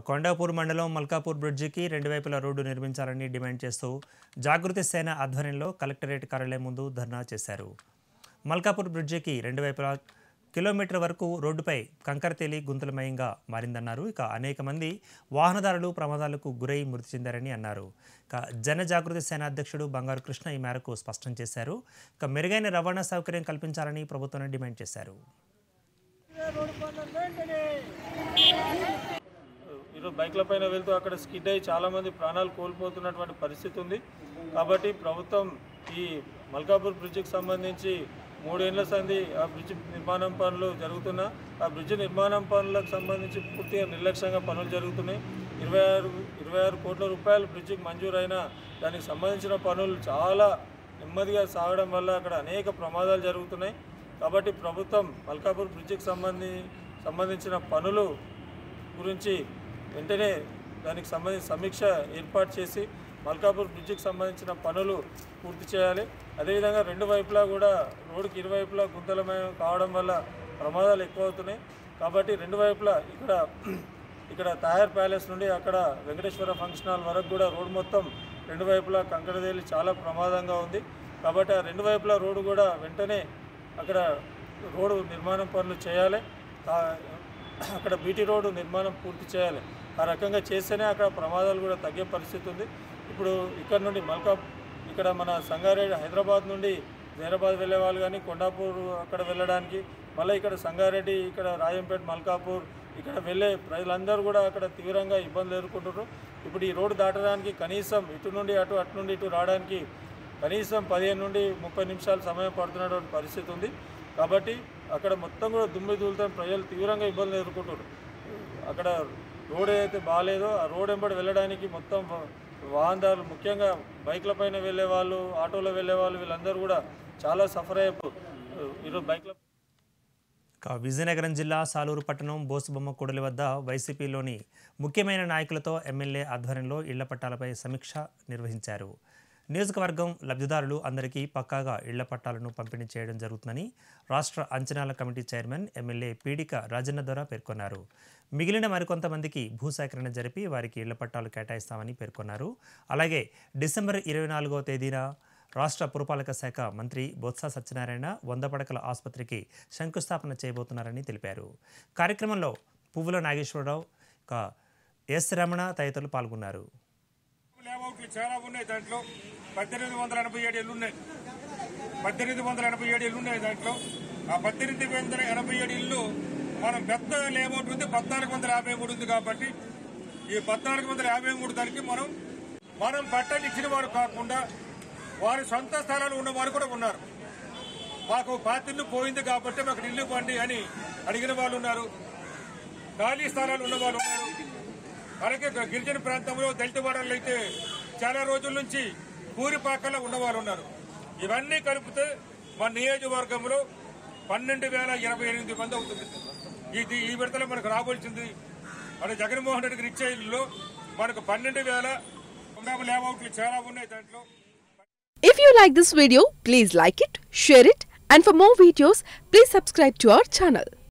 కొండాపూర్ మండలం మల్కాపూర్ బ్రిడ్జికి రెండు వైపులా రోడ్డు నిర్మించాలని డిమాండ్ చేస్తూ జాగృతి సేన ఆధ్వర్యంలో కలెక్టరేట్ కార్యాలయం ముందు ధర్నా చేశారు మల్కాపూర్ బ్రిడ్జికి రెండు వైపులా కిలోమీటర్ వరకు రోడ్డుపై కంకర తేలి గుంతలమయంగా మారిందన్నారు ఇక అనేక మంది వాహనదారులు ప్రమాదాలకు గురై మృతి చెందారని అన్నారు ఇక జన జాగృతి సేన అధ్యక్షుడు బంగారు కృష్ణ ఈ మేరకు స్పష్టం చేశారు ఇక మెరుగైన రవాణా సౌకర్యం కల్పించాలని ప్రభుత్వాన్ని డిమాండ్ చేశారు ఈరోజు బైక్ల పైన వెళ్తూ అక్కడ స్కిడ్ అయ్యి చాలామంది ప్రాణాలు కోల్పోతున్నటువంటి పరిస్థితి ఉంది కాబట్టి ప్రభుత్వం ఈ మల్కాపూర్ బ్రిడ్జికి సంబంధించి మూడేళ్ల సంది ఆ బ్రిడ్జ్ నిర్మాణం పనులు జరుగుతున్నా ఆ బ్రిడ్జ్ నిర్మాణం పనులకు సంబంధించి పూర్తిగా నిర్లక్ష్యంగా పనులు జరుగుతున్నాయి ఇరవై ఆరు ఇరవై ఆరు కోట్ల రూపాయలు బ్రిడ్జికి మంజూరైన దానికి సంబంధించిన పనులు చాలా నెమ్మదిగా సాగడం వల్ల అక్కడ అనేక ప్రమాదాలు జరుగుతున్నాయి కాబట్టి ప్రభుత్వం మల్కాపూర్ బ్రిడ్జికి సంబంధి సంబంధించిన పనులు గురించి వెంటనే దానికి సంబంధించి సమీక్ష ఏర్పాటు చేసి మల్కాపూర్ బ్రిడ్జికి సంబంధించిన పనులు పూర్తి చేయాలి అదేవిధంగా రెండు వైపులా కూడా రోడ్డుకి ఇరువైపులా గుంతలమయం కావడం వల్ల ప్రమాదాలు ఎక్కువ అవుతున్నాయి కాబట్టి రెండు వైపులా ఇక్కడ ఇక్కడ తాయర్ ప్యాలెస్ నుండి అక్కడ వెంకటేశ్వర ఫంక్షన్ హాల్ వరకు కూడా రోడ్డు మొత్తం రెండు వైపులా కంకరదేలి చాలా ప్రమాదంగా ఉంది కాబట్టి ఆ రెండు వైపులా రోడ్డు కూడా వెంటనే అక్కడ రోడ్డు నిర్మాణం పనులు చేయాలి ఆ, అక్కడ బీటీ రోడ్డు నిర్మాణం పూర్తి చేయాలి ఆ రకంగా చేస్తేనే అక్కడ ప్రమాదాలు కూడా తగ్గే పరిస్థితి ఉంది ఇప్పుడు ఇక్కడ నుండి మల్కా ఇక్కడ మన సంగారెడ్డి హైదరాబాద్ నుండి జైరాబాద్ వెళ్ళే వాళ్ళు కానీ కొండాపూర్ అక్కడ వెళ్ళడానికి మళ్ళీ ఇక్కడ సంగారెడ్డి ఇక్కడ రాయంపేట మల్కాపూర్ ఇక్కడ వెళ్ళే ప్రజలందరూ కూడా అక్కడ తీవ్రంగా ఇబ్బందులు ఎదుర్కొంటున్నారు ఇప్పుడు ఈ రోడ్డు దాటడానికి కనీసం ఇటు నుండి అటు అటు నుండి ఇటు రావడానికి కనీసం పదిహేను నుండి ముప్పై నిమిషాలు సమయం పడుతున్నటువంటి పరిస్థితి ఉంది కాబట్టి అక్కడ మొత్తం కూడా దుమ్మి దూలుతో ప్రజలు తీవ్రంగా ఇబ్బందులు ఎదుర్కొంటున్నారు అక్కడ రోడ్ ఏదైతే బాగాలేదో ఆ రోడ్ వెంబడి వెళ్ళడానికి మొత్తం వా- వాహనదారులు ముఖ్యంగా బైక్ల పైన వెళ్ళే వాళ్ళు ఆటోలో వెళ్ళే వాళ్ళు వీళ్ళందరూ కూడా చాలా సఫర్ అయ్యారు ఈరోజు బైక్ల ఇక విజయనగరం జిల్లా సాలూరు పట్టణం బోసుబొమ్మ కూడలి వద్ద వైసీపీలోని ముఖ్యమైన నాయకులతో ఎమ్మెల్యే ఆధ్వర్యంలో ఇళ్ల పట్టాలపై సమీక్ష నిర్వహించారు నియోజకవర్గం లబ్ధిదారులు అందరికీ పక్కాగా ఇళ్ల పట్టాలను పంపిణీ చేయడం జరుగుతుందని రాష్ట్ర అంచనాల committee chairman MLA Peedika Rajanna ద్వారా పేర్కొన్నారు మిగిలిన మరికొంతమందికి భూసేకరణ జరిపి వారికి ఇళ్ల పట్టాలు కేటాయిస్తామని పేర్కొన్నారు అలాగే డిసెంబర్ ఇరవై నాలుగవ తేదీన రాష్ట్ర పురపాలక శాఖ మంత్రి బొత్స సత్యనారాయణ వంద పడకల ఆసుపత్రికి శంకుస్థాపన చేయబోతున్నారని తెలిపారు కార్యక్రమంలో పువ్వుల నాగేశ్వరరావు ఇక ఎస్ రమణ తదితరులు పాల్గొన్నారు లేఅవుట్లు చాలా ఉన్నాయి దాంట్లో పద్దెనిమిది వందల ఎనభై ఏడు ఇళ్ళు ఉన్నాయి పద్దెనిమిది వందల ఎనభై ఏడు ఇళ్ళు ఉన్నాయి దాంట్లో ఆ పద్దెనిమిది వందల ఎనభై ఏడు ఇల్లు మనం పెద్ద లేఅవుట్ ఉంది పద్నాలుగు వందల యాభై మూడు ఉంది కాబట్టి ఈ పద్నాలుగు వందల యాభై మూడు దానికి మనం మనం పట్టాలు ఇచ్చిన వారు కాకుండా వారి సొంత స్థలాలు ఉన్న వారు కూడా ఉన్నారు మాకు పాతిల్లు పోయింది కాబట్టి మాకు ఇల్లు ఇవ్వండి అని అడిగిన వాళ్ళు ఉన్నారు ఖాళీ స్థలాలు ఉన్న వాళ్ళు ఉన్నారు అలాగే గిరిజన ప్రాంతంలో దళిత వాడల్లో అయితే చాలా రోజుల నుంచి కూరిపాకల్లో ఉన్నవాళ్ళు ఉన్నారు ఇవన్నీ కలిపితే మన నియోజకవర్గంలో పన్నెండు వేల ఇరవై ఎనిమిది మంది అవుతుంది ఇది ఈ విడతలో మనకు రావాల్సింది మన జగన్మోహన్ రెడ్డికి ఇచ్చే ఇల్లు మనకు పన్నెండు వేల లేఅవుట్లు చాలా ఉన్నాయి దాంట్లో If you like this video, please like it, share it, and for more videos, please subscribe to our channel.